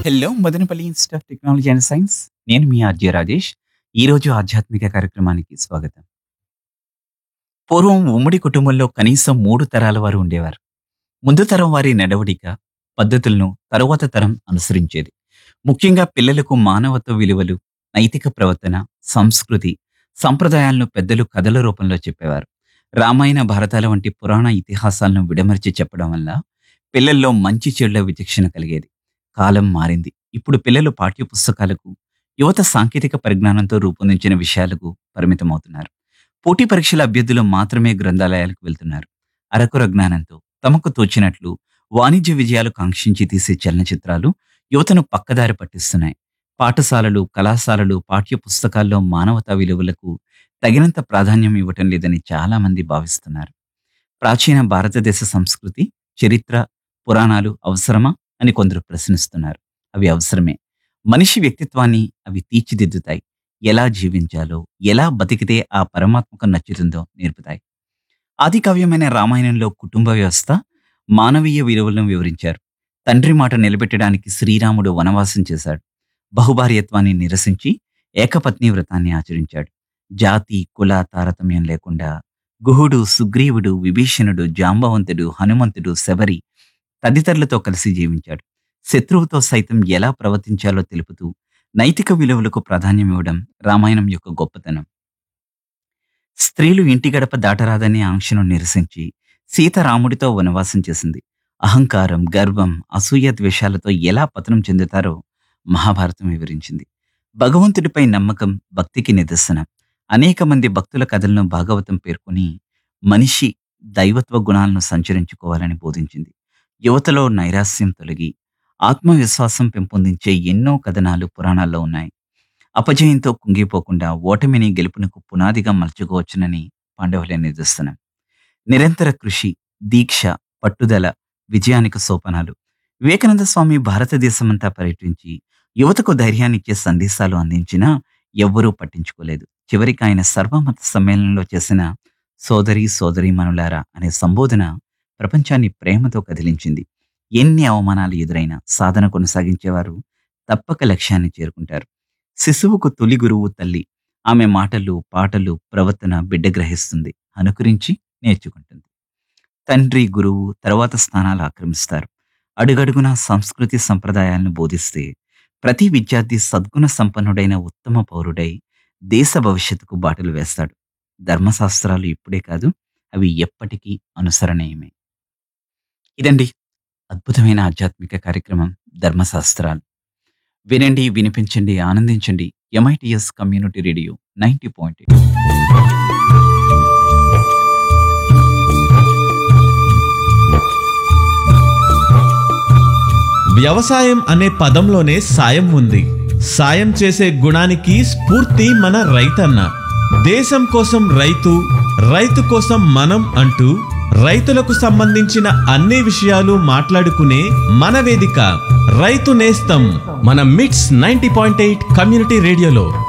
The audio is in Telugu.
hello Madanapalle institute of technology and science నేను మీ ఆర్జే రాజేష్ ఈరోజు ఆధ్యాత్మిక కార్యక్రమానికి స్వాగతం పూర్వం ఉమ్మడి కుటుంబంలో కనీసం మూడు తరాల వారు ఉండేవారు ముందు తరం వారి నడవడిక పద్ధతులను తరువాత తరం అనుసరించేది ముఖ్యంగా పిల్లలకు మానవత్వ విలువలు నైతిక ప్రవర్తన సంస్కృతి సంప్రదాయాలను పెద్దలు కథల రూపంలో చెప్పేవారు రామాయణ భారతాల వంటి పురాణ ఇతిహాసాలను విడమర్చి చెప్పడం వల్ల పిల్లల్లో మంచి చెడుల విచక్షణ కలిగేది కాలం మారింది ఇప్పుడు పిల్లలు పాఠ్య పుస్తకాలకు యువత సాంకేతిక పరిజ్ఞానంతో రూపొందించిన విషయాలకు పరిమితమవుతున్నారు పోటీ పరీక్షల అభ్యర్థులు మాత్రమే గ్రంథాలయాలకు వెళ్తున్నారు అరకుర జ్ఞానంతో తమకు తోచినట్లు వాణిజ్య విజయాలు కాంక్షించి తీసే చలనచిత్రాలు యువతను పక్కదారి పట్టిస్తున్నాయి పాఠశాలలు కళాశాలలు పాఠ్య పుస్తకాల్లో మానవతా విలువలకు తగినంత ప్రాధాన్యం ఇవ్వటం లేదని చాలా మంది భావిస్తున్నారు ప్రాచీన భారతదేశ సంస్కృతి చరిత్ర పురాణాలు అవసరమా అని కొందరు ప్రశ్నిస్తున్నారు అవి అవసరమే మనిషి వ్యక్తిత్వాన్ని అవి తీర్చిదిద్దుతాయి ఎలా జీవించాలో ఎలా బతికితే ఆ పరమాత్మకు నచ్చుతుందో నేర్పుతాయి ఆది కావ్యమైన రామాయణంలో కుటుంబ వ్యవస్థ మానవీయ విలువలను వివరించారు తండ్రి మాట నిలబెట్టడానికి శ్రీరాముడు వనవాసం చేశాడు బహుభార్యత్వాన్ని నిరసించి ఏకపత్ని వ్రతాన్ని ఆచరించాడు జాతి కుల తారతమ్యం లేకుండా గుహుడు సుగ్రీవుడు విభీషణుడు జాంబవంతుడు హనుమంతుడు శబరి తదితరులతో కలిసి జీవించాడు శత్రువుతో సైతం ఎలా ప్రవర్తించాలో తెలుపుతూ నైతిక విలువలకు ప్రాధాన్యం ఇవ్వడం రామాయణం యొక్క గొప్పతనం స్త్రీలు ఇంటి గడప దాటరాదనే ఆంక్షను నిరసించి సీత రాముడితో వనవాసం చేసింది అహంకారం గర్వం అసూయ ద్వేషాలతో ఎలా పతనం చెందుతారో మహాభారతం వివరించింది భగవంతుడిపై నమ్మకం భక్తికి నిదర్శనం అనేక మంది భక్తుల కథలను భాగవతం పేర్కొని మనిషి దైవత్వ గుణాలను సంచరించుకోవాలని బోధించింది యువతలో నైరాస్యం తొలగి ఆత్మవిశ్వాసం పెంపొందించే ఎన్నో కథనాలు పురాణాల్లో ఉన్నాయి అపజయంతో కుంగిపోకుండా ఓటమిని గెలుపునకు పునాదిగా మలుచుకోవచ్చునని పాండవులే నిదర్శనం నిరంతర కృషి దీక్ష పట్టుదల విజయానికి సోపానాలు వివేకానంద స్వామి భారతదేశమంతా పర్యటించి యువతకు ధైర్యాన్నిచ్చే సందేశాలు అందించినా ఎవ్వరూ పట్టించుకోలేదు చివరికి ఆయన సర్వమత సమ్మేళనంలో చేసిన సోదరి సోదరి మనులారా అనే సంబోధన ప్రపంచాన్ని ప్రేమతో కదిలించింది ఎన్ని అవమానాలు ఎదురైనా సాధన కొనసాగించేవారు తప్పక లక్ష్యాన్ని చేరుకుంటారు శిశువుకు తొలి గురువు తల్లి ఆమె మాటలు పాటలు ప్రవర్తన బిడ్డ గ్రహిస్తుంది అనుకరించి నేర్చుకుంటుంది తండ్రి గురువు తర్వాత స్థానాలు ఆక్రమిస్తారు అడుగడుగునా సంస్కృతి సంప్రదాయాలను బోధిస్తే ప్రతి విద్యార్థి సద్గుణ సంపన్నుడైన ఉత్తమ పౌరుడై దేశ భవిష్యత్తుకు బాటలు వేస్తాడు ధర్మశాస్త్రాలు ఇప్పుడే కాదు అవి ఎప్పటికీ అనుసరణీయమే ఇదండి అద్భుతమైన ఆధ్యాత్మిక కార్యక్రమం ధర్మశాస్త్రాలు వినండి వినిపించండి ఆనందించండి MITS community radio ninety point వ్యవసాయం అనే పదంలోనే సాయం ఉంది సాయం చేసే గుణానికి స్ఫూర్తి మన రైతన్న దేశం కోసం రైతు రైతు కోసం మనం అంటూ రైతులకు సంబంధించిన అన్ని విషయాలు మాట్లాడుకునే మన వేదిక రైతు నేస్తం మన మిట్స్ నైంటీ పాయింట్ ఎయిట్ కమ్యూనిటీ రేడియోలో